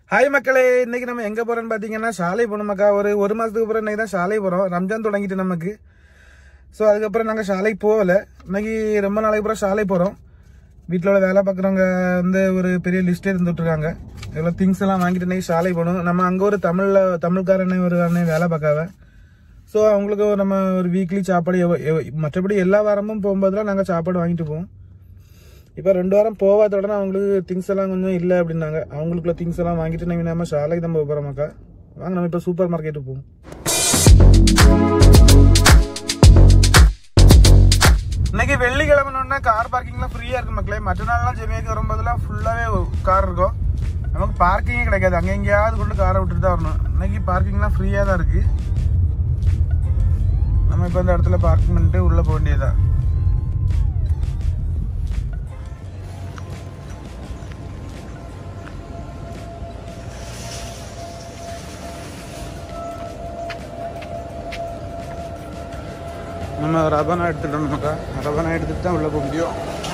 hi மக்களே இன்னைக்கு நம்ம எங்க போறோம்னு பாத்தீங்கன்னா சாலை போகணும் மக்கா ஒரு ஒரு மாசத்துக்கு அப்புறம் இன்னைக்கு தான் சாலை போறோம் ரம்ஜான் தொடங்கிட்டு நமக்கு ஸோ அதுக்கப்புறம் நாங்கள் சாலைக்கு போகல இன்னைக்கு ரொம்ப நாளைக்கு அப்புறம் சாலை போறோம் வீட்டில் உள்ள வேலை பார்க்குறவங்க வந்து ஒரு பெரிய லிஸ்டே இருந்துட்டு இருக்காங்க இவ்வளோ திங்ஸ் எல்லாம் வாங்கிட்டு இன்னைக்கு சாலை போகணும் நம்ம அங்கே ஒரு தமிழ்ல தமிழ்காரனே ஒரு அண்ணன் வேலை பார்க்காவ ஸோ அவங்களுக்கு நம்ம ஒரு வீக்லி சாப்பாடு எவ்வ- எவ்வ- மற்றபடி எல்லா வாரமும் போகும்போதெல்லாம் நாங்கள் சாப்பாடு வாங்கிட்டு போவோம் இப்போ ரெண்டு வாரம் போகாத உடனே அவங்களுக்கு திங்ஸ் எல்லாம் கொஞ்சம் இல்லை அப்படின்னாங்க அவங்களுக்குள்ள திங்ஸ் எல்லாம் வாங்கிட்டு நம்ம நம்ம சாலைக்கு தான் போக போகிறோமாக்கா வாங்க நம்ம இப்போ சூப்பர் மார்க்கெட்டுக்கு போவோம் இன்னைக்கு வெள்ளிக்கிழமைன்னு கார் பார்க்கிங்லாம் ஃப்ரீயாக இருக்கு மக்களே மற்ற நாள்லாம் ஜெமியாக்கு வரும்போதெல்லாம் ஃபுல்லாகவே கார் இருக்கும் நமக்கு பார்க்கிங்கே கிடைக்காது அங்கே எங்கேயாவது கொண்டு காரை விட்டுட்டு தான் வரணும் இன்னைக்கு பார்க்கிங்லாம் ஃப்ரீயாக தான் இருக்கு நம்ம இப்போ இந்த இடத்துல பார்க்கிங் பண்ணிட்டு உள்ளே போக வேண்டியதுதான் நம்ம ரபனா எடுத்துட்டோம் நமக்கா ரபனா எடுத்துட்டு தான் உள்ள போக முடியும்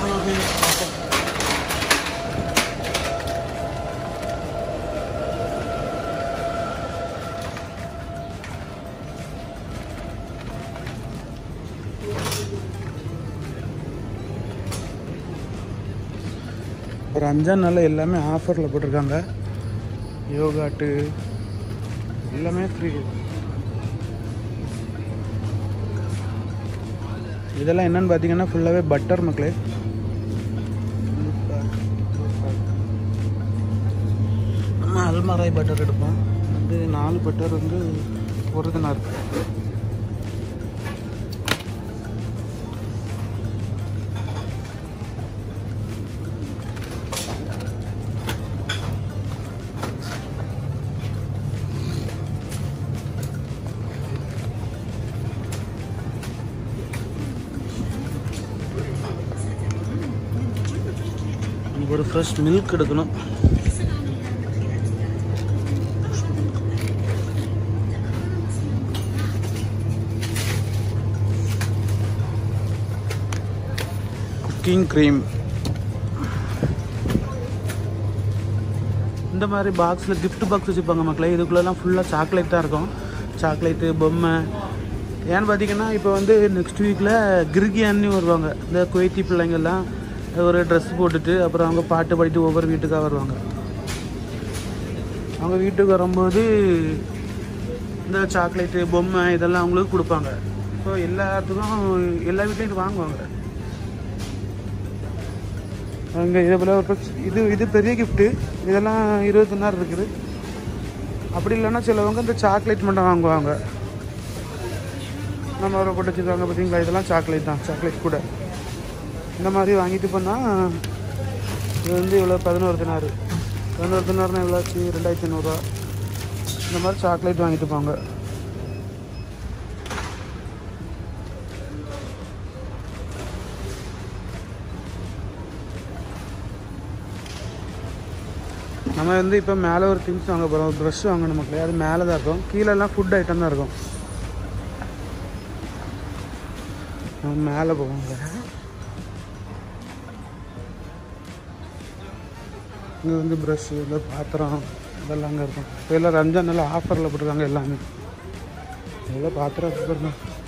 ஒரு அஞ்சாம் நாள் எல்லாமே ஆஃபரில் போட்டிருக்காங்க யோகாட்டு எல்லாமே ஃப்ரீ இதெல்லாம் என்னன்னு பார்த்தீங்கன்னா ஃபுல்லாகவே பட்டர் மக்களே நம்ம அல்மராய் பட்டர் எடுப்போம் வந்து நாலு பட்டர் வந்து ஒரு தினம் இருக்கு நமக்கு ஒரு ஃப்ரெஷ் மில்க் எடுக்கணும் குக்கிங் க்ரீம் இந்த மாதிரி பாக்ஸில் கிஃப்ட் பாக்ஸ் வச்சுருப்பாங்க மக்களே இதுக்குள்ளெல்லாம் ஃபுல்லாக சாக்லேட் தான் இருக்கும் சாக்லேட்டு பொம்மை ஏன்னு பார்த்தீங்கன்னா இப்போ வந்து நெக்ஸ்ட் வீக்கில் கிர்கியான்னு வருவாங்க இந்த குவைத்தி பிள்ளைங்கள்லாம் ஒரு ட்ரெஸ் போட்டுட்டு அப்புறம் அவங்க பாட்டு பாடிட்டு ஒவ்வொரு வீட்டுக்காக வருவாங்க அவங்க வீட்டுக்கு வரும்போது இந்த சாக்லேட்டு பொம்மை இதெல்லாம் அவங்களுக்கு கொடுப்பாங்க ஸோ எல்லாத்துக்கும் எல்லா வீட்லையும் இது வாங்குவாங்க அங்கே இதே போல் ஒரு பக்ஸ்- இது இது பெரிய கிஃப்ட்டு இதெல்லாம் இருபத்தொன்னாயிரம் இருக்குது அப்படி இல்லைன்னா சிலவங்க இந்த சாக்லேட் மட்டும் வாங்குவாங்க நம்ம அவரை போட்டு வச்சுருக்காங்க பார்த்தீங்களா இதெல்லாம் சாக்லேட் தான் சாக்லேட் கூட இந்த மாதிரி வாங்கிட்டு போனால் இது வந்து இவ்வளோ பதினோரு தினாறு பதினோரு தினாறுனா எவ்வளோ ஆச்சு ரெண்டாயிரத்தி ஐநூறுரூவா இந்த மாதிரி சாக்லேட் வாங்கிட்டு போங்க நம்ம வந்து இப்போ மேலே ஒரு திங்ஸ் வாங்க போகிறோம் ஒரு ப்ரஷ் வாங்கணும் மக்களே அது மேலே தான் இருக்கும் கீழெல்லாம் ஃபுட் ஐட்டம் தான் இருக்கும் நம்ம மேலே போவாங்க இங்கே வந்து ப்ரஷ் இந்த பாத்திரம் இதெல்லாம் அங்கே இருக்கும் இப்போ எல்லாம் ரம்ஜான் நல்லா ஆஃபரில் போட்டிருக்காங்க எல்லாமே எவ்வளோ பாத்திரம் இருக்கு பாருங்க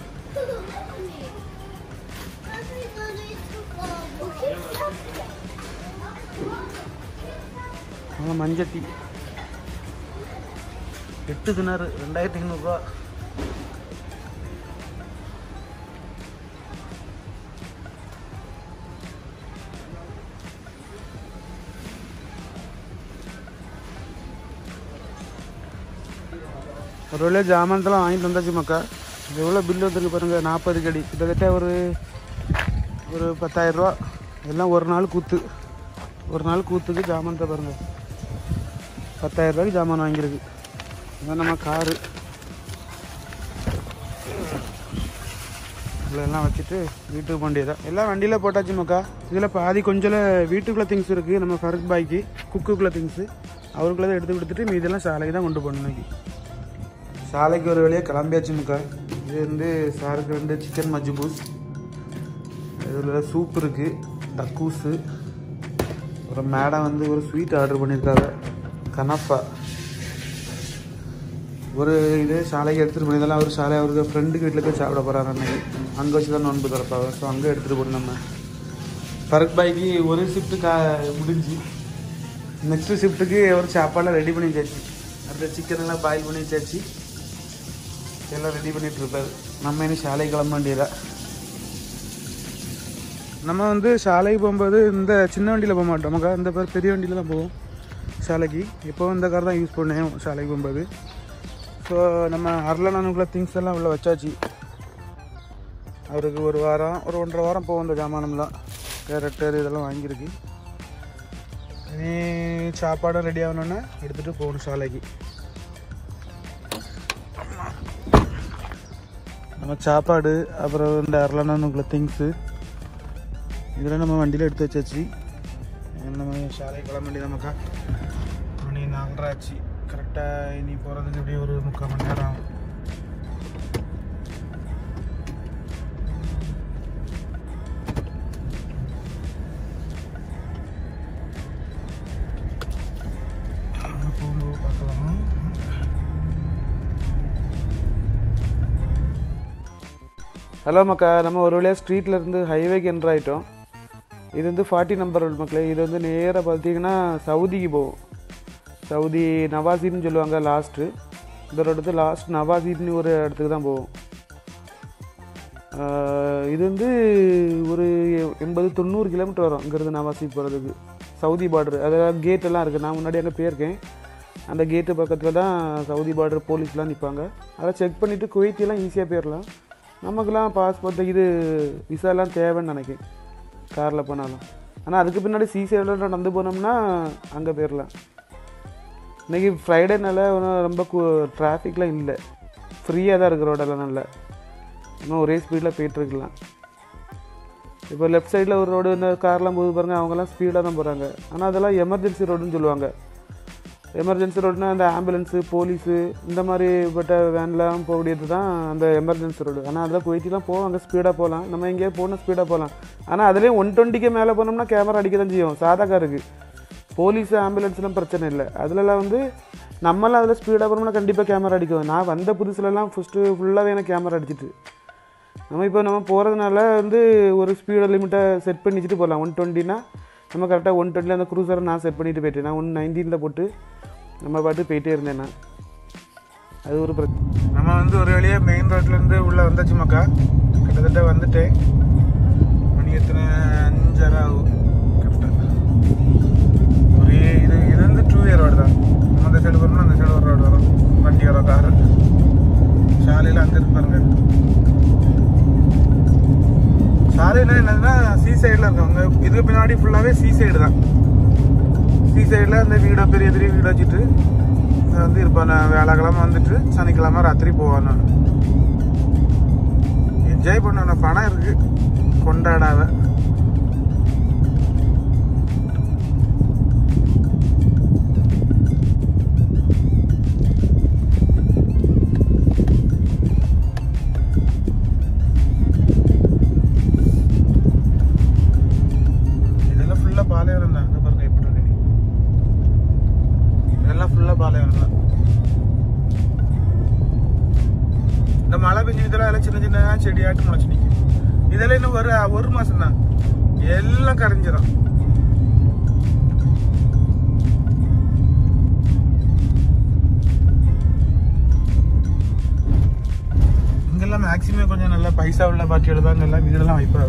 ஆ மஞ்சட்டி எட்டு தினாறு ரெண்டாயிரத்தி ஐநூறுரூவா ஒரு வேளை ஜாமான்தெல்லாம் வாங்கிட்டு வந்தாச்சு மக்கா எவ்வளோ பில் வந்துருக்கு பாருங்க நாற்பது கடி கிட்டத்தட்ட ஒரு ஒரு பத்தாயிரரூவா எல்லாம் ஒரு நாள் கூத்து ஒரு நாள் கூத்துக்கு ஜாமான்த்தை பாருங்க பத்தாயிரம் ரூபாய்க்கு ஜாமான் வாங்கியிருக்கு இதான் நம்ம காரு எல்லாம் வச்சுட்டு வீட்டுக்கு போண்டியதான் எல்லாம் வண்டியில் போட்டாச்சு மக்கா இதில் பாதி கொஞ்சம் வீட்டுக்குள்ளே திங்ஸ் இருக்குது நம்ம ஃபரக் பாய்க்கு குக்குக்குள்ளே திங்ஸு அவருக்குள்ளே தான் எடுத்து கொடுத்துட்டு மீதெல்லாம் சாலைக்கு தான் கொண்டு போகணும் இன்னைக்கு சாலைக்கு ஒரு வழியாக கிளம்பியாச்சு மக்கா இது வந்து சாருக்கு வந்து சிக்கன் மஜ்ஜூபூஸ் இதில் சூப் இருக்குது டக்கூஸு ஒரு மேடம் வந்து ஒரு ஸ்வீட் ஆர்டர் பண்ணியிருக்காங்க கனப்பா ஒரு இது சாலைக்கு எடுத்துகிட்டு போய் இதெல்லாம் அவர் சாலை அவருக்கு ஃப்ரெண்டுக்கு வீட்டில் போய் சாப்பிட போகிறாரு அன்னைக்கு அங்கே வச்சு தான் நோன்பு திறப்பாங்க ஸோ அங்கே எடுத்துகிட்டு போகணும் நம்ம பரக் பாய்க்கு ஒரு ஷிஃப்ட்டு கா முடிஞ்சு நெக்ஸ்ட் ஷிஃப்ட்டுக்கு அவர் சாப்பாடெல்லாம் ரெடி பண்ணி வச்சாச்சு அந்த சிக்கன் எல்லாம் பாயில் பண்ணி வச்சாச்சு எல்லாம் ரெடி பண்ணிட்டு இருப்பாரு நம்ம இனி சாலை கிளம்ப வேண்டியதா நம்ம வந்து சாலைக்கு போகும்போது இந்த சின்ன வண்டியில் போக மாட்டோம் நமக்கு இந்த பேர் பெரிய வண்டியில் தான் போவோம் சாலைக்கு இப்போ இந்த கார் தான் யூஸ் பண்ணேன் சாலைக்கு போகும்போது ஸோ நம்ம அரளனானுக்குள்ள திங்ஸ் எல்லாம் உள்ள வச்சாச்சு அவருக்கு ஒரு வாரம் ஒரு ஒன்றரை வாரம் போகும் இந்த ஜாமானம்லாம் கேரட்டர் இதெல்லாம் வாங்கியிருக்கு இனி சாப்பாடும் ரெடி ஆகணுன்னா எடுத்துகிட்டு போகணும் சாலைக்கு நம்ம சாப்பாடு அப்புறம் இந்த அரளனானுக்குள்ள திங்ஸு இதெல்லாம் நம்ம வண்டியில் எடுத்து வச்சாச்சு நம்ம சாலை கிளம்ப வேண்டியது நமக்கா மணி நாலரை ஆச்சு கரெக்டாக இனி போகிறதுக்கு எப்படியும் ஒரு முக்கால் மணி நேரம் ஆகும் அங்க போகும்போது பார்க்கலாம் ஹலோ மக்கா நம்ம ஒரு வழியாக ஸ்ட்ரீட்ல இருந்து ஹைவேக்கு என்ட்ரு ஆகிட்டோம் இது வந்து ஃபார்ட்டி நம்பர் ரோடு மக்களே இது வந்து நேராக பார்த்தீங்கன்னா சவுதிக்கு போகும் சவுதி நவாசின்னு சொல்லுவாங்க லாஸ்ட்டு இந்த ரோடு வந்து லாஸ்ட் நவாசின்னு ஒரு இடத்துக்கு தான் போகும் ஆஹ் இது வந்து ஒரு எண்பது தொண்ணூறு கிலோமீட்டர் வரும் இங்கேருந்து நவாசி போகிறதுக்கு சவுதி பார்டர் அதாவது கேட் எல்லாம் இருக்குது நான் முன்னாடி அங்கே போயிருக்கேன் அந்த கேட்டு பக்கத்தில் தான் சவுதி பார்டர் போலீஸ்லாம் நிற்பாங்க அதை செக் பண்ணிவிட்டு குவைத்தியெல்லாம் ஈஸியாக போயிடலாம் நமக்குலாம் பாஸ்போர்ட் இது விசாலாம் தேவைன்னு நினைக்கிறேன் காரில் போனாலும் ஆனால் அதுக்கு பின்னாடி சிசியில் நடந்து போனோம்னா அங்கே போயிடலாம் இன்றைக்கி ஃப்ரைடேனால ஒன்றும் ரொம்ப டிராஃபிக்லாம் இல்லை ஃப்ரீயாக தான் இருக்கிற ரோடெல்லாம் நல்லா இன்னும் ஒரே ஸ்பீடில் போயிட்டுருக்கலாம் இப்போ லெஃப்ட் சைடில் ஒரு ரோடு இந்த கார்லாம் போகுது பாருங்கள் அவங்கெல்லாம் ஸ்பீடாக தான் போகிறாங்க ஆனால் அதெல்லாம் எமர்ஜென்சி ரோடுன்னு சொல்லுவாங்க எமர்ஜென்சி ரோடுனா அந்த ஆம்புலன்ஸு போலீஸு இந்த மாதிரி பட்ட வேன்லாம் போகக்கூடியது தான் அந்த எமர்ஜென்சி ரோடு ஆனால் அதில் குவைத்திலாம் போவாங்க ஸ்பீடாக போகலாம் நம்ம எங்கேயாவது போனால் ஸ்பீடாக போகலாம் ஆனால் அதுலேயும் ஒன் டுவெண்ட்டிக்கு மேலே போனோம்னா கேமரா அடிக்க தான் செய்யும் சாதா காருக்கு போலீஸ் ஆம்புலன்ஸ்லாம் பிரச்சனை இல்லை அதுலலாம் வந்து நம்மளாம் அதில் ஸ்பீடாக போனோம்னா கண்டிப்பாக கேமரா அடிக்கும் நான் வந்த புதுசுலலாம் ஃபஸ்ட்டு ஃபுல்லாகவே எனக்கு கேமரா அடிச்சிட்டு நம்ம இப்போ நம்ம போகிறதுனால வந்து ஒரு ஸ்பீடு லிமிட்டை செட் பண்ணி வச்சுட்டு போகலாம் ஒன் டுவெண்ட்டினா நம்ம கரெக்டாக ஒன் டுவெண்ட்டில் அந்த க்ரூசரை நான் செட் பண்ணிட்டு போயிட்டேன் நான் ஒன் நைன்டீனில் போட்டு நம்ம பாட்டு போயிட்டே இருந்தேன் நான் அது ஒரு பிரச்சனை நம்ம வந்து ஒரு வழியாக மெயின் ரோட்லேருந்து உள்ளே வந்தாச்சு மக்கா கிட்டத்தட்ட வந்துட்டேன் மணி எத்தனை அஞ்சரை ஆகும் கரெக்டாக ஒரே இது இது வந்து டூ இயர் ரோடு தான் நம்ம அந்த சைடு போகிறோம்னா அந்த சைடு ஒரு ரோடு வரும் வண்டி வரும் காரு சாலையில் அங்கே இருப்பாருங்க சாலையில் என்னதுன்னா சி சைடில் இருக்கும் அங்கே இதுக்கு பின்னாடி ஃபுல்லாகவே சி சைடு தான் சி சைடில் அந்த வீடை பெரிய பெரிய வீடு வச்சுட்டு இங்க வந்து இருப்பேன் நான் வேலைக்கிழமை வந்துட்டு சனிக்கிழமை ராத்திரி போவேன் நான் என்ஜாய் பண்ண பணம் இருக்கு கொண்டாடாத இதெல்லாம் ஃபுல்லாக பாலைவனம் தான் அங்கே பாருங்க எப்படி இருக்கு நீ இதெல்லாம் ஃபுல்லாக பாலைவனம் தான் இந்த மழை பெஞ்சதுல எல்லாம் சின்ன சின்ன செடியாட்டு முளைச்சு நிற்கும் இதெல்லாம் இன்னும் ஒரு ஒரு மாசம் தான் எல்லாம் கரைஞ்சிரும் இங்கெல்லாம் மேக்ஸிமம் கொஞ்சம் நல்ல பைசா உள்ள பாட்டியோட தான் எல்லாம் வீடெல்லாம் வைப்பாங்க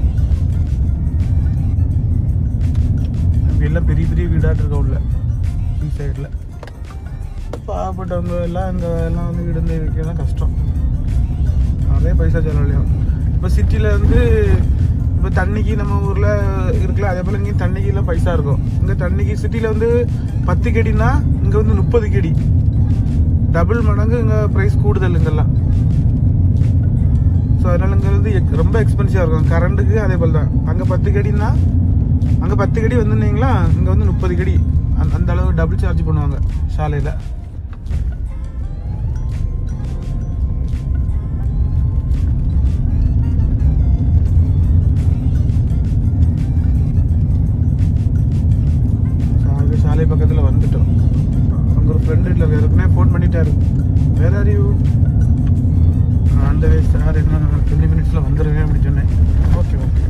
அங்க எல்லாம் பெரிய பெரிய வீடாட்டு இருக்க உள்ள ஈ சைடில் பாவப்பட்டவங்க எல்லாம் அங்கே எல்லாம் வந்து வீடு வந்து வைக்கலாம் கஷ்டம் நிறைய பைசா செலவழியும் இப்போ சிட்டியில் வந்து இப்போ தண்ணிக்கு நம்ம ஊரில் இருக்குல்ல அதே போல் இங்கேயும் தண்ணிக்கெல்லாம் பைசா இருக்கும் இங்கே தண்ணிக்கு சிட்டியில் வந்து பத்து கடினா இங்கே வந்து முப்பது கடி டபுள் மடங்கு இங்கே ப்ரைஸ் கூடுதல் இங்கெல்லாம் ஸோ அதனால இங்கே வந்து எக்- ரொம்ப எக்ஸ்பென்சிவாக இருக்கும் கரண்ட்டுக்கு அதே போல் தான் அங்கே பத்து கடினா அங்கே பத்து கடி வந்துருந்தீங்களா இங்கே வந்து முப்பது கடி அந்த அந்த அளவு டபுள் சார்ஜ் பண்ணுவாங்க சாலையில் சாலை சாலை பக்கத்தில் வந்துட்டோம் ஃப்ரெண்ட் வீட்டில் இருக்காரு ஏற்கனவே ஃபோன் பண்ணிட்டாரு வேற அறிவு அந்த சார் என்ன டுவெண்ட்டி மினிட்ஸில் வந்துடுவேன் அப்படி சொன்னேன் ஓகே ஓகே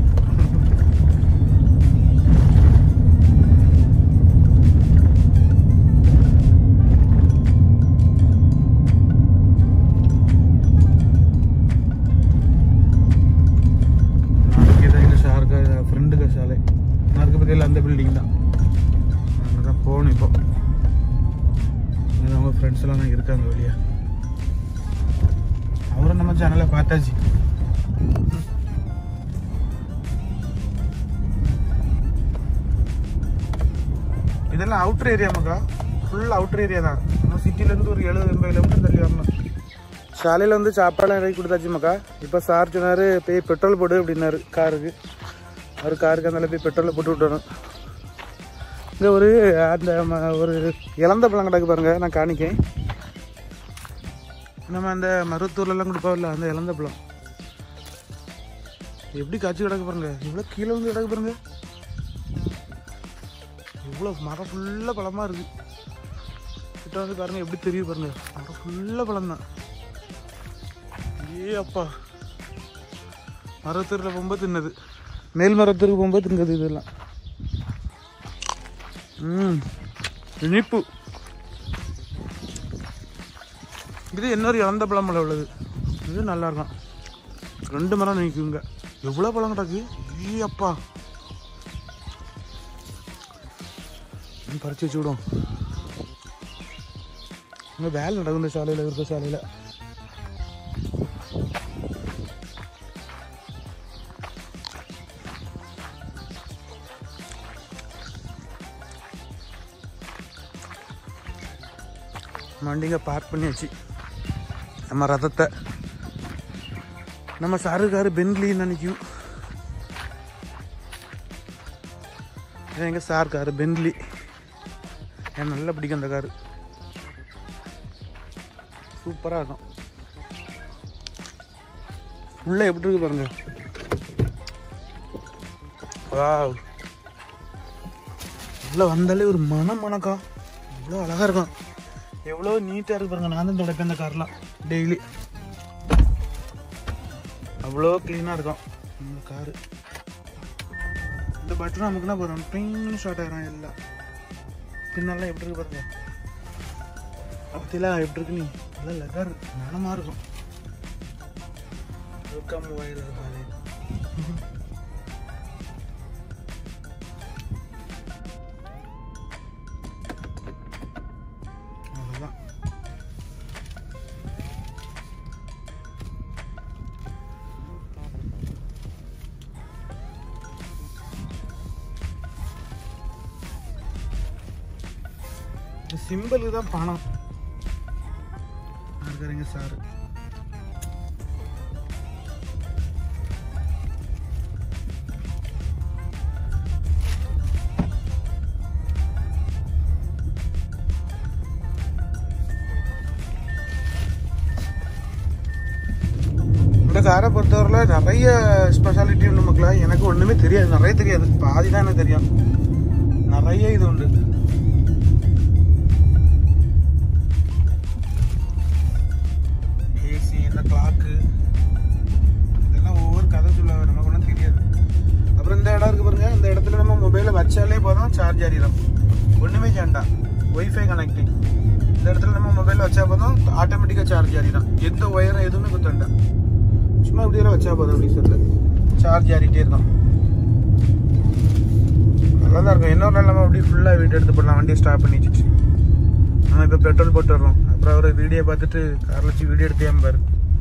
நாளைக்கு தான் இல்லை சாருக்கு ஃப்ரெண்டுக்கு சாலை நாளைக்கு பற்றியில் அந்த பில்டிங் தான் அங்கே தான் போகணும் இப்போ இங்க அவங்க ஃப்ரெண்ட்ஸ் எல்லாம் தான் இருக்காங்க வெளியே அவரும் நம்ம சேனலை பார்த்தாச்சு இதெல்லாம் அவுட்டர் ஏரியா மக்கா ஃபுல் அவுட்டர் ஏரியா தான் நம்ம சிட்டிலேருந்து ஒரு எழுபது எண்பது கிலோமீட்டர் தள்ளி வரணும் சாலையில் வந்து சாப்பாடுலாம் இறக்கி கொடுத்தாச்சு மக்கா இப்போ சார் சொன்னார் போய் பெட்ரோல் போடு அப்படின்னாரு காருக்கு அவர் காருக்கு அந்த போய் பெட்ரோலை போட்டு விட்டணும் இங்கே ஒரு அந்த ம- ஒரு இளந்த பழம் கிடக்கு பாருங்க நான் காணிக்கேன் நம்ம அந்த மருவத்தூர்லலாம் கொடுப்பாவில்ல அந்த இளந்த பழம் எப்படி காய்ச்சி கிடக்கு பாருங்க இவ்வளோ கீழே வந்து கிடக்கு பாருங்க இவ்வளோ மரம் ஃபுல்லாக பழமாக இருக்கு கிட்ட வந்து பாருங்க எப்படி தெரியுது பாருங்க மரம் ஃபுல்லாக பழம் தான் ஏ அப்பா மரத்தூரில் போகும்போது தின்னது மேல் மரத்தூருக்கு போகும்போது திங்கிறது இதெல்லாம் ம் இனிப்பு இது இன்னொரு இழந்த பழம் மலை உள்ளது இது நல்லா இருக்கும் ரெண்டு மரம் நிற்குங்க எவ்வளோ பழம் கிடக்கு ஈ அப்பா ம், பறிச்சு வச்சு விடும் இங்கே வேலை நடக்கும் இந்த சாலையில் இருக்க சாலையில் வண்டிங்க பார்க் பண்ணியாச்சு நம்ம ரதத்தை நம்ம சாரு காரு பென்ட்லின்னு நினைக்கும் இது எங்க சார் காரு பென்ட்லி எனக்கு நல்லா பிடிக்கும் அந்த காரு சூப்பராக இருக்கும் உள்ள எப்படி இருக்கு பாருங்க வாவ் உள்ள வந்தாலே ஒரு மனம் மணக்கம் இவ்வளோ அழகா இருக்கும் எவ்வளோ நீட்டாக இருக்கு பாருங்க நான் தான் துடைப்பேன் இந்த கார்லாம் டெய்லி அவ்வளோ க்ளீனாக இருக்கும் இந்த காரு இந்த பட்டன் நமக்குன்னா போதும் ட்ரெயின் ஸ்டார்ட் ஆகிடும் எல்லாம் பின்னெல்லாம் எப்படி இருக்கு பாருங்க அப்படிலாம் எப்படி இருக்கு நீ நல்லா லெதர் மனமாக இருக்கும் வெல்கம் வயது பாரு அவ்வளோதான் சிம்பிளுக்கு தான் பணம் இருக்காருங்க சார் இந்த காரை பொறுத்தவரையில் நிறைய ஸ்பெஷாலிட்டி உண்டு மக்களா எனக்கு ஒன்றுமே தெரியாது நிறைய தெரியாது பாதி தான் எனக்கு தெரியும் நிறைய இது உண்டு ஏசி இந்த கிளாக்கு இதெல்லாம் ஒவ்வொரு கதை சொல்லுவாங்க நமக்கு ஒன்றும் தெரியாது அப்புறம் இந்த இடம் இருக்கு பாருங்க இந்த இடத்துல நம்ம மொபைலை வச்சாலே போதும் சார்ஜ் ஆறிடும் ஒன்றுமே வேண்டாம் ஒய்ஃபை கனெக்டிங் இந்த இடத்துல நம்ம மொபைல் வச்சா போதும் ஆட்டோமேட்டிக்காக சார்ஜ் ஆறிடும் எந்த ஒயரும் எதுவுமே குத்த வேண்டாம் சும்மா இப்படியெல்லாம் வச்சா போதும் அப்படி சொல்ல சார்ஜ் ஆறிட்டே இருக்கும் நல்லா தான் இருக்கும் இன்னொரு நாள் நம்ம அப்படியே ஃபுல்லாக வீட்டு எடுத்து போடலாம் வண்டியை ஸ்டாப் பண்ணி வச்சுட்டு நம்ம இப்போ பெட்ரோல் போட்டு வர்றோம் அப்புறம் அவர் வீடியோ பார்த்துட்டு காரில் வச்சு வீடியோ எடுத்தே பாரு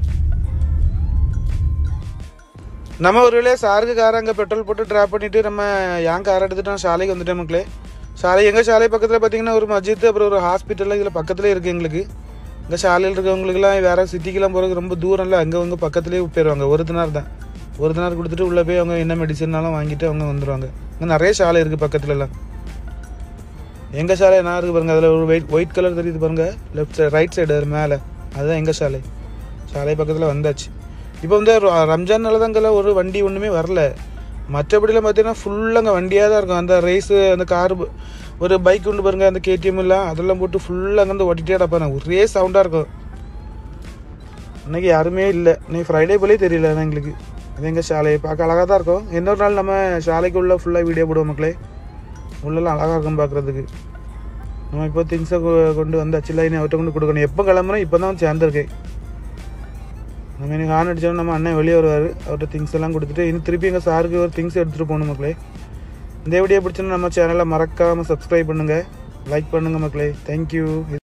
நம்ம ஒரு வேளையை சாருக்கு கார் அங்கே பெட்ரோல் போட்டு ட்ராப் பண்ணிட்டு நம்ம என் கார் எடுத்துட்டோம் சாலைக்கு வந்துட்டோம் மக்களே சாலை எங்கள் சாலை பக்கத்தில் பார்த்தீங்கன்னா ஒரு மஸ்ஜித் அப்புறம் ஒரு ஹாஸ்பிட்டல் இதில் பக்கத்துலேயே இருக்குது எங்களுக்கு இங்கே சாலையில் இருக்கவங்களுக்குலாம் வேறு சிட்டிக்கெலாம் போகிறதுக்கு ரொம்ப தூரம் இல்லை அங்கே அவங்க பக்கத்துலேயே போயிடுவாங்க ஒரு தினார் தான் ஒரு தினார் கொடுத்துட்டு உள்ளே போய் அவங்க என்ன மெடிசன்னாலும் வாங்கிட்டு அவங்க வந்துடுவாங்க இங்கே நிறைய சாலை இருக்குது பக்கத்துலலாம் எங்கள் சாலை என்ன இருக்குது பாருங்க அதில் ஒரு ஒயிட் ஒயிட் கலர் தெரியுது பாருங்க லெஃப்ட் சைடு ரைட் சைடு அது மேலே அதுதான் எங்கள் சாலை சாலை பக்கத்தில் வந்தாச்சு இப்போ வந்து ர- ரம்ஜான்னால தான் இங்கெல்லாம் ஒரு வண்டி ஒன்றுமே வரல மற்றபடிலாம் பார்த்தீங்கன்னா ஃபுல்லாக அங்கே வண்டியாக தான் இருக்கும் அந்த ரேஸு அந்த கார் ஒரு பைக் கொண்டு பாருங்க அந்த கேடிஎம் எல்லாம் அதெல்லாம் போட்டு ஃபுல்லாக அங்கேருந்து ஓட்டிகிட்டே கிடப்பாங்க ஒரே சவுண்டாக இருக்கும் இன்னைக்கு யாருமே இல்லை இன்னைக்கு ஃப்ரைடே போலே தெரியல ஆனா எங்களுக்கு அது எங்கள் சாலை பார்க்க அழகாக தான் இருக்கும் இன்னொரு நாள் நம்ம சாலைக்கு உள்ள ஃபுல்லாக வீடியோ போடுவோம் மக்களே உள்ளெல்லாம் அழகாக இருக்கும் பார்க்குறதுக்கு நம்ம இப்போ திங்ஸை கொண்டு வந்தாச்சு இல்லை இனி அவர்கிட்ட கொண்டு கொடுக்கணும் எப்போ கிளம்புறோம் இப்போ தான் சேர்ந்துருக்கேன் நம்ம இன்னைக்கு ஹார்ன் அடிச்சோம் நம்ம அண்ணன் வெளியே வருவார் அவர்கிட்ட திங்ஸ் எல்லாம் கொடுத்துட்டு இனி திருப்பி எங்கள் சாருக்கு ஒரு திங்ஸ் எடுத்துகிட்டு போகணும் மக்களே இந்த வீடியோ பிடிச்சுன்னா நம்ம சேனலை மறக்காமல் சப்ஸ்கிரைப் பண்ணுங்கள் லைக் பண்ணுங்கள் மக்களே தேங்க்யூ